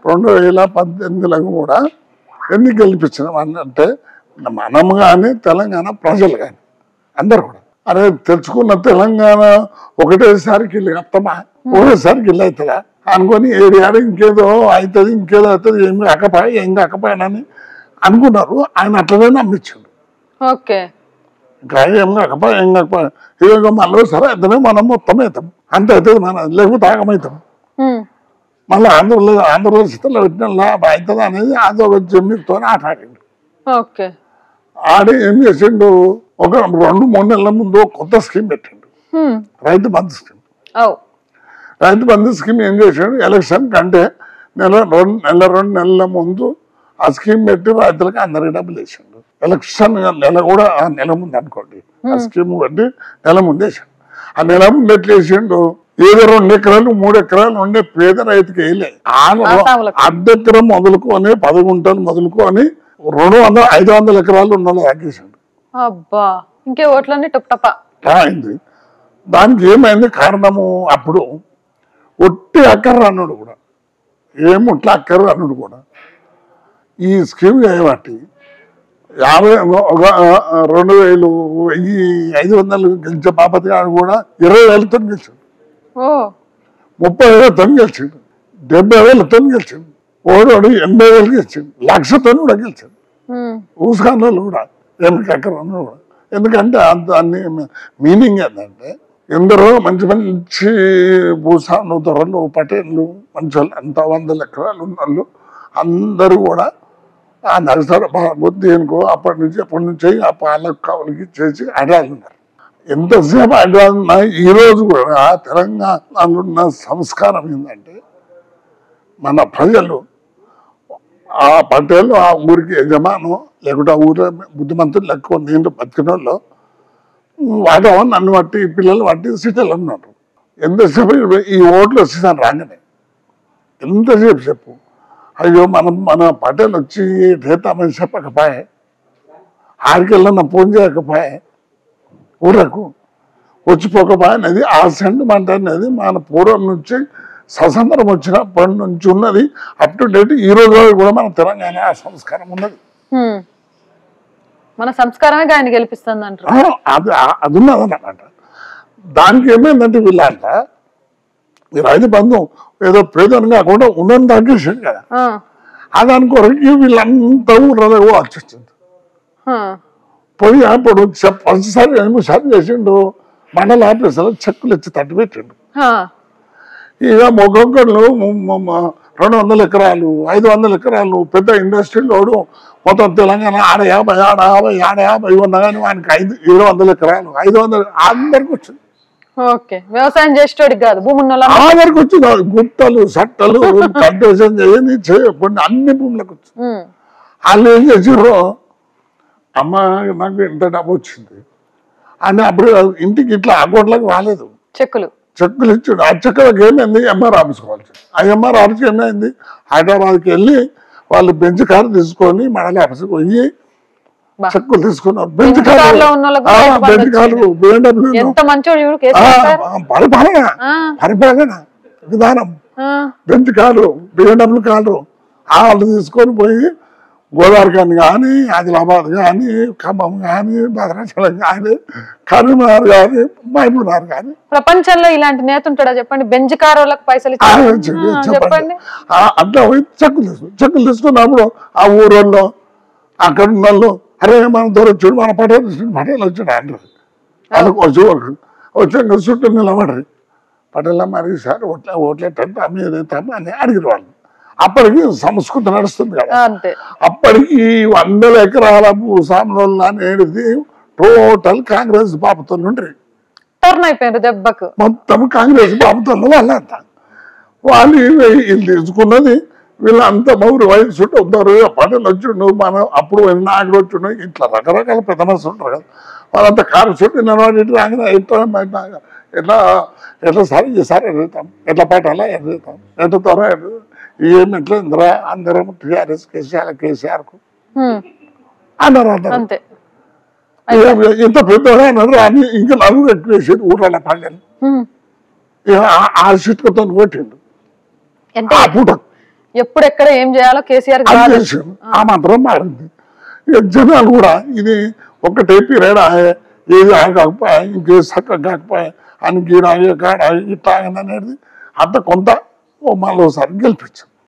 రెండు వేల పద్దెనిమిదిలో కూడా ఎందుకు గెలిపించినాం అని అంటే మనం కానీ తెలంగాణ ప్రజలు కానీ అందరు కూడా అరే తెచ్చుకున్న తెలంగాణ ఒకటేసారికి ఇల్లు కత్తమా ఒకటేసారికి ఇల్లు అవుతుందా అనుకొని ఏరియాడు ఇంకేదో అవుతుంది ఇంకేదో అవుతుంది ఏం కాకపోయా ఏం కాకపోయానని అనుకున్నారు ఆయన అట్లనే నమ్మించాడు ఓకే ఇంకా ఏం కాకపోయా ఏం కాకపోయా ఇదిగో మళ్ళీ సరే అయితేనే మనం మొత్తం అవుతాం అంతే అవుతుంది మన లేకపోతే ఆగమవుతాం ఉమ్, మళ్ళీ ఆంధ్రప్రదేశ్ ఆంధ్రప్రదేశ్లో పెట్టిన లాభ అవుతుంది అనేది అదొక జమ్మితో ఆట ఆడిండు ఓకే ఆడి ఏం చేసిండు ఒక రెండు మూడు నెలల ముందు ఒక కొత్త స్కీమ్ పెట్టిండు ఉమ్, రైతు బంధు స్కీమ్ ఓ రైతు బంధు స్కీమ్ ఏం చేసాడు ఎలక్షన్ కంటే నెల రెండు నెల రెండు నెలల ముందు ఆ స్కీమ్ పెట్టి రైతులకు అందరికి డబ్బులు వేసిండు ఎలక్షన్ నెల కూడా ఆ నెల ముందు అనుకోండి ఆ స్కీమ్ పెట్టి నెల ముందు వేసాడు ఆ నెల ముందు ఎట్లా వేసిండు ఏదో రెండు ఎకరాలు మూడు ఎకరాలు ఉండే పేద రైతుకి వేయలే ఆరు ఆసాములకు. అర్ధ ఎకరం మొదలుకొని పది గుంటలు మొదలుకొని రెండు వందల ఐదు వందల ఎకరాలు ఉన్న వాళ్ళు తగ్గించండు అబ్బా ఇంకే ఓట్లన్నీ టప్ టప అయింది దానికి ఏమైంది కారణము అప్పుడు ఒట్టి అక్కర్ర అన్నాడు కూడా ఏముట్లా అక్కర్ర అన్నాడు కూడా ఈ స్కీమ్ చేయబట్టి యాభై ఒక ఆ, రెండు వేలు వెయ్యి ఐదు వందలు గెలిచే బాపతి గారు కూడా ఇరవై వేలతో గెలిచాడు ఓ ముప్పై వేలతో గెలిచాడు డెబ్బై వేలతో గెలిచాడు ఓడోడు ఎనభై వేలు గెలిచాడు లక్షతో కూడా గెలిచాడు ఉమ్, ఊసుకాన్లు కూడా ఏమిటి అక్కడ ఉన్నారు కూడా ఎందుకంటే అంత అన్ని మీనింగ్ ఏంటంటే ఎందరో మంచి మంచి భూస్వాములు దొరలు పటేళ్ళు మంచి వాళ్ళు అంత వందల ఎకరాలు ఉన్న వాళ్ళు అందరూ కూడా ఆ నరసర బుద్ధి అనుకో అప్పటి నుంచి అప్పటి నుంచి ఆ పాలకు కావులకి చేసి అడాలు ఉన్నారు ఎంతసేపు అడాలు ఉన్నా ఈ రోజు కూడా తెలంగాణలో ఉన్న సంస్కారం ఏంటంటే మన ప్రజలు ఆ పటేలు ఆ ఊరికి యజమాను లేకుంటే ఆ ఊరిలో బుద్ధిమంతులు ఎక్కువ నేను బతికిన వాళ్ళు వాడేమో నన్ను బట్టి ఈ పిల్లలు బట్టి సిటీలు ఉన్నారు ఎంతసేపు ఈ ఓట్లు వచ్చేసాను రాగానే ఎంతసేపు చెప్పు అయ్యో మనం మన పటేలు వచ్చి చేద్దామని చెప్పకపోయే ఆడికెళ్ళన్న ఫోన్ చేయకపోయే ఊరకు వచ్చిపోకపోయే అనేది ఆ సెంటిమెంట్ అనేది మన పూర్వం నుంచి స్వతంత్రం వచ్చినప్పటి నుంచి ఉన్నది అప్ టు డేట్ ఈ రోజు వరకు కూడా మన తెలంగాణ ఆ సంస్కారం ఉన్నది ఉమ్. మన సంస్కారమే ఆయన గెలిపిస్తుంది అంటారు ఆ, అది ఆ- అది ఉన్నది అన్నమాట దానికి ఏమైందంటే వీళ్ళంట ఈ రైతు బంధం ఏదో పేదను కాకుండా ఉన్నది తగ్గించాడు కదా ఆ, ఆ దాని కొరకు వీళ్ళంతా ఊర్లలో వచ్చి వచ్చింది ఆ, పోయి అప్పుడు ఫస్ట్సారి ఏమో సారి చేసిండు మండల ఆఫీసులో చెక్కులు ఇచ్చి తట్టి పెట్టిండు ఆ, ఇక ఒక్కొక్కళ్ళు మ- మ- మ- రెండు వందల ఎకరాలు ఐదు వందల ఎకరాలు పెద్ద ఇండస్ట్రీలోడు మొత్తం తెలంగాణ ఆడ యాభై ఆడ యాభై ఆడ యాభై ఉన్నా కానీ వానికి ఐదు ఏడు వందల ఎకరాలు ఐదు వందలు అందరికి వచ్చింది ఓకే వ్యవసాయం చేసేటోడికి కాదు భూమి ఉన్న వాళ్ళ- అందరికి వచ్చింది గుట్టలు సట్టలు కల్టివేషన్ చేయని చేయకుండా అన్ని భూములకు వచ్చింది ఉమ్, వాళ్ళు ఏం చేసారు అమ్మ నాకు ఇంత డబ్బు వచ్చింది అని అప్పుడు ఇంటికి ఇట్లా అకౌంట్లకు రాలేదు చెక్కులు చెక్కులు ఇచ్చాడు ఆ చెక్కులకు ఏమైంది ఎంఆర్ ఆఫీస్ కావాల్సి ఆ ఎంఆర్ ఆఫీస్కి ఏమైంది హైదరాబాద్కి వెళ్ళి వాళ్ళు బెంచ్ కారు తీసుకొని మండల ఆఫీస్కి పోయి బా. చెక్కులు తీసుకున్నారు బెంచ్ బెంచ్ కారు కార్లో ఉన్న వాళ్ళకు ఆ, రైతు బంధు బెంచ్ కారు బిఎండబ్ల్యూ ఎంత మంచోడు చూడు కేసీఆర్ సార్ పరిపాలన ఆ, పరిపాలన విధానం ఆ, బెంచ్ కారు బిఎండబ్ల్యూ కారు ఆ వాళ్ళు తీసుకొని పోయి గోదావరి కానీ కానీ ఆదిలాబాద్ కానీ ఖమ్మం కానీ భద్రాచలం కానీ కరీంనగర్ కానీ మహబూబ్నగర్ కానీ ప్రపంచంలో ఇలాంటి నేత ఉంటాడా చెప్పండి బెంజ్ కార్ వాళ్ళకి పైసలు ఆ, ఇచ్చారు చెప్పండి, ఆ, చెప్పండి చెప్పండి ఆ, అట్లా పోయి చెక్కులు తీసుకు చెక్కులు తీసుకున్నప్పుడు ఆ ఊరోళ్ళు అక్కడ ఉన్న వాళ్ళు అరే మన దూరం చూడు మన పటేలు చూడు పటేలు వచ్చాడు అంటారు వాళ్ళకి వచ్చి ఒక- వచ్చి ఇంకా చుట్టూ నిలబడరు పటేల మరి సార్ ఓట్లే ఓట్లేటంటే మీదేతాము అని అడిగిన వాళ్ళు అప్పటికి సంస్కృతి నడుస్తుంది కదా ఆ, అంతే అప్పటికి వందల ఎకరాల భూస్వాములు అనేది టోటల్ కాంగ్రెస్ బాబుతో ఉంటారు టర్న్ అయిపోయారు దెబ్బకు మొత్తం కాంగ్రెస్ బాబుతున్న వాళ్ళంతా వాళ్ళు ఇవి- వీళ్ళు తీసుకున్నది వీళ్ళంతా మౌరు వయసు చుట్టూ ఉన్నారు పనులు వచ్చిండు మనం అప్పుడు నాయకుడు వచ్చిండు ఇట్లా రకరకాల పెద్ద మనుషులు ఉంటారు కదా వాళ్ళంతా కారు చుట్టూ నిలబడి ఇట్లా రాగానే ఇట్లా బయట ఎట్లా ఎట్లా సరి సరే ఎదుగుతాం ఎట్లా పట్టాలా ఎదుగుతాం ఎట్లా త్వర ఏం ఎట్లా ఇందిరా అందరం టీఆర్ఎస్ కేసీఆర్ కేసీఆర్కు ఉమ్, అన్నారు అందరూ అంతే ఏ- ఇంత పెద్దగా అన్నారు అని ఇంకా నలుగురు ఎక్కువ వేసారు ఊరాల పండుగ ఉమ్, ఇక ఆ- ఆ చిట్టుకతో కొట్టిండు అంటే ఆ పూట ఎప్పుడు ఎక్కడ ఏం చేయాలో కేసీఆర్ కి అది బాగా చేశారు ఆ మాత్రం మారింది ఇక జనాలు కూడా ఇది ఒకటే పీరియడ్ ఆయే ఏది ఆగకపోయా ఇంకేది చక్కగా కాకపోయా అని గీడ కాడ ఇట్లా ఆయన అనేది అంత కొంత ఓ మళ్ళీ ఒకసారి గెలిపించారు